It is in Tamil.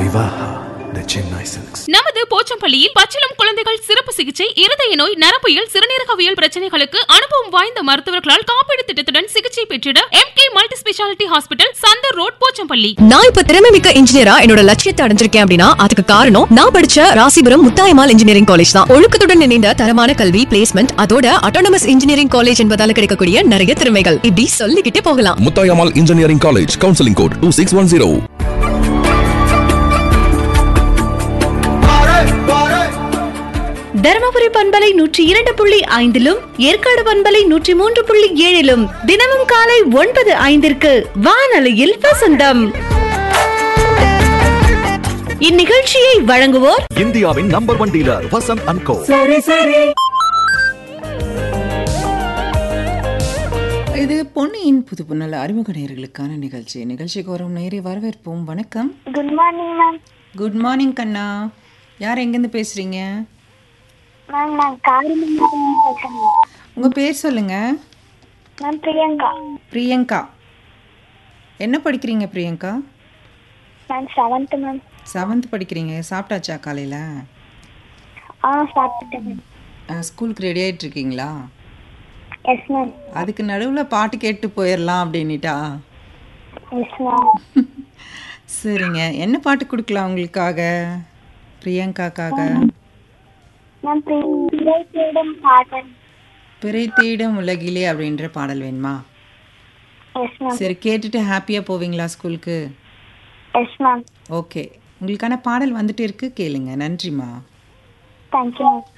Vivaha the Chennai Silks. நமது போச்சம்பள்ளியில் பச்சிளம் குழந்தைகள் சிறப்பு சிகிச்சை இருதய நோய் நரம்பியல் சிறுநீரகவியல் பிரச்சனைகளுக்கு அனுபவம் வாய்ந்த மருத்துவர்களால் காப்பீடு திட்டத்துடன் சிகிச்சை பெற்றிட M K multi speciality hospital Chandar road Pochampalli நான் இப்ப திறமை மிக்க இன்ஜினியரா என்னோட லட்சியத்தை அடைஞ்சிருக்கேன் அப்படின்னா அதுக்கு காரணம் நான் படிச்ச ராசிபுரம் முத்தாயமால் இன்ஜினியரிங் காலேஜ் தான் ஒழுக்கத்துடன் இணைந்த தரமான கல்வி பிளேஸ்மெண்ட் அதோட அட்டானமஸ் இன்ஜினியரிங் காலேஜ் என்பதால கிடைக்கக்கூடிய நிறைய திறமைகள் இப்படி சொல்லிக்கிட்டே போகலாம் Muthayammal engineering college counselling code two six one zero Dharmapuri பண்பலை நூற்றி இரண்டு புள்ளி ஐந்திலும் ஏற்காடு பண்பலை நூற்றி மூன்று புள்ளி ஏழிலும் தினமும் காலை ஒன்பது ஐந்திற்கு வானொலியில் வசந்தம் இந்நிகழ்ச்சியை வழங்குவோர் இந்தியாவின் number one dealer Vasanth and co இது பொன்னியின் புது புன்னல் அறிமுக நேயர்களுக்கான நிகழ்ச்சி நிகழ்ச்சிக்கு வரும் நேரை வரவேற்போம் வணக்கம் good morning ma'am good morning கண்ணா யார் எங்கேருந்து பேசுறீங்க மேம் நான் காரிமங்கலம் பேசுறேன் உங்க பேர் சொல்லுங்க மேம் பிரியங்கா பிரியங்கா என்ன படிக்கிறீங்க Priyanka ma'am seventh ma'am seventh படிக்கிறீங்க சாப்பிட்டாச்சா காலையில் ஆ சாப்பிட்டுட்டேன் மேம் ஸ்கூலுக்கு ரெடி ஆயிட்டு இருக்கீங்களா எஸ் மேம் அதுக்கு நடுவில் பாட்டு கேட்டு போயிடலாம் அப்படின்னிட்டா எஸ் மேம் சரிங்க என்ன பாட்டு கொடுக்கலாம் உங்களுக்காக பிரியங்காக்காக மேம் பிள்ளை தேடும் பாடல் பிறை தேடும் உலகிலே அப்படின்ற பாடல் வேணுமா எஸ் மேம் சரி கேட்டுட்டு ஹாப்பியாக போவீங்களா ஸ்கூலுக்கு எஸ் மேம் ஓகே உங்களுக்கான பாடல் வந்துட்டு இருக்கு கேளுங்க நன்றிம்மா தேங்க்யூ மேம்